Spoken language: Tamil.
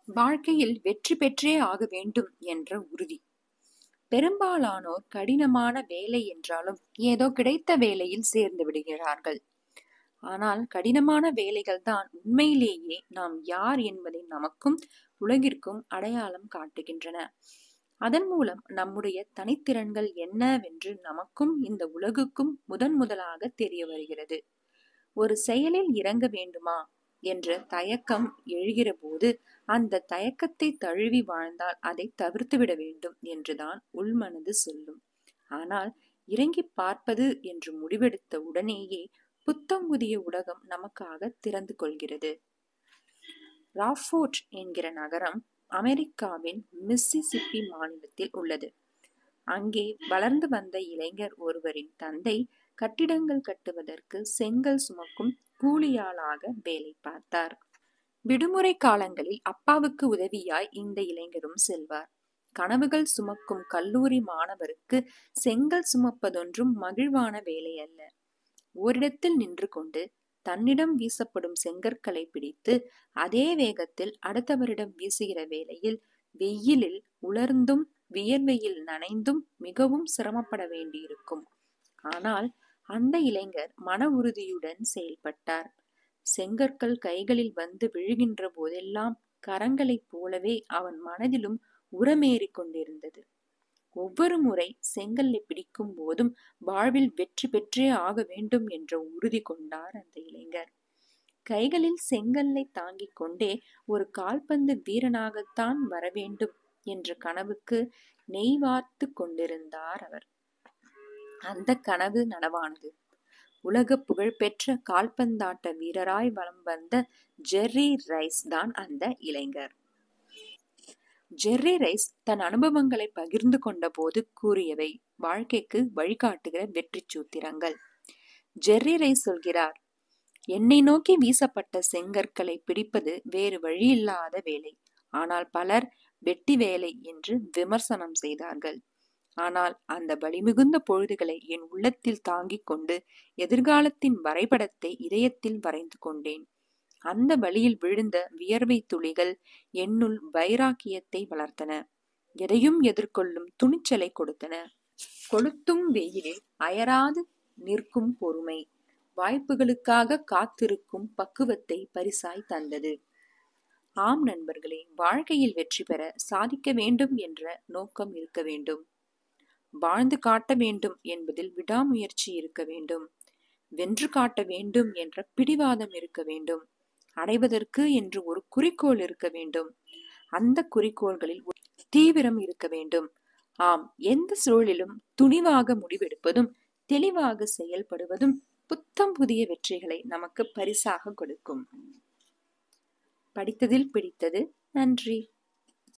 வாழ்க்கையில் வெற்றி பெற்றே ஆக வேண்டும் என்ற உறுதி பெரும்பாலானோர் கடினமான வேலை என்றாலும் ஏதோ கிடைத்த வேலையில் சேர்ந்து விடுகிறார்கள் ஆனால் கடினமான வேலைகள் தான் உண்மையிலேயே நாம் யார் என்பதை நமக்கும் உலகிற்கும் அடையாளம் காட்டுகின்றன அதன் மூலம் நம்முடைய தனித்திறன்கள் என்னவென்று நமக்கும் இந்த உலகுக்கும் முதன் முதலாக தெரிய வருகிறது ஒரு செயலில் இறங்க வேண்டுமா என்ற தயக்கம் எழுகிற போது அந்த தயக்கத்தை தழுவி வாழ்ந்தால் அதை தவிர்த்துவிட வேண்டும் என்றுதான் உள்மனது சொல்லும் ஆனால் இறங்கி பார்ப்பது என்று முடிவெடுத்த உடனேயே புத்தம் புதிய உலகம் நமக்காக திறந்து கொள்கிறது ராஃபோர்ட் என்கிற நகரம் அமெரிக்காவின் மிஸ்ஸிசிப்பி மாநிலத்தில் உள்ளது அங்கே வளர்ந்து வந்த இளைஞர் ஒருவரின் தந்தை கட்டிடங்கள் கட்டுவதற்கு செங்கல் சுமக்கும் கூலியாளாக வேலை பார்த்தார் விடுமுறை காலங்களில் அப்பாவுக்கு உதவியாய் இந்த இளைஞரும் செல்வார் கனவுகள் சுமக்கும் கல்லூரி மாணவருக்கு செங்கல் சுமப்பதொன்றும் மகிழ்வான வேலை அல்ல ஓரிடத்தில் நின்று கொண்டு தன்னிடம் வீசப்படும் செங்கற்களை பிடித்து அதே வேகத்தில் அடுத்தவரிடம் வீசுகிற வேளையில் வெயிலில் உலர்ந்தும் வியர்வையில் நனைந்தும் மிகவும் சிரமப்பட வேண்டியிருக்கும் ஆனால் அந்த இளைஞர் மன உறுதியுடன் செயல்பட்டார் செங்கற்கள் கைகளில் வந்து விழுகின்ற போதெல்லாம் கரங்களைப் போலவே அவன் மனதிலும் உரமேறி கொண்டிருந்தது ஒவ்வொரு முறை செங்கல்லை பிடிக்கும் போதும் வாழ்வில் வெற்றி பெற்றே ஆக வேண்டும் என்ற உறுதி கொண்டார் அந்த இளைஞர் கைகளில் செங்கல்லை தாங்கிக் கொண்டே ஒரு கால்பந்து வீரனாகத்தான் வர வேண்டும் என்ற கனவுக்கு நெய் வார்த்து கொண்டிருந்தார் அவர் அந்த கனவு நனவானது உலக புகழ்பெற்ற கால்பந்தாட்ட வீரராய் வலம் வந்த ஜெர்ரி ரைஸ் தான் அந்த இளைஞர் ஜெர்ரி ரைஸ் தன் அனுபவங்களை பகிர்ந்து கொண்ட போது கூறியவை வாழ்க்கைக்கு வழிகாட்டுகிற வெற்றி சூத்திரங்கள் ஜெர்ரி ரைஸ் சொல்கிறார் என்னை நோக்கி வீசப்பட்ட செங்கற்களை பிடிப்பது வேறு வழியில்லாத வேலை ஆனால் பலர் வெட்டி வேலை என்று விமர்சனம் செய்தார்கள் ஆனால் அந்த வலிமிகுந்த பொழுதுகளை என் உள்ளத்தில் தாங்கிக் கொண்டு எதிர்காலத்தின் வரைபடத்தை இதயத்தில் வரைந்து கொண்டேன் அந்த வழியில் விழுந்த வியர்வை துளிகள் என்னுள் வைராக்கியத்தை வளர்த்தன எதையும் எதிர்கொள்ளும் துணிச்சலை கொடுத்தன கொளுத்தும் வெயிலில் அயராது நிற்கும் பொறுமை வாய்ப்புகளுக்காக காத்திருக்கும் பக்குவத்தை பரிசாய் தந்தது ஆம் நண்பர்களே வாழ்க்கையில் வெற்றி பெற சாதிக்க வேண்டும் என்ற நோக்கம் இருக்க வேண்டும் வாழ்ந்து காட்ட வேண்டும் என்பதில் விடாமுயற்சி இருக்க வேண்டும் வென்று காட்ட வேண்டும் என்ற பிடிவாதம் இருக்க வேண்டும் அடைவதற்கு என்று ஒரு குறிக்கோள் இருக்க வேண்டும் அந்த குறிக்கோள்களில் தீவிரம் இருக்க வேண்டும் ஆம் எந்த சூழலிலும் துணிவாக முடிவெடுப்பதும் தெளிவாக செயல்படுவதும் புத்தம் புதிய வெற்றிகளை நமக்கு பரிசாக கொடுக்கும் படித்ததில் பிடித்தது நன்றி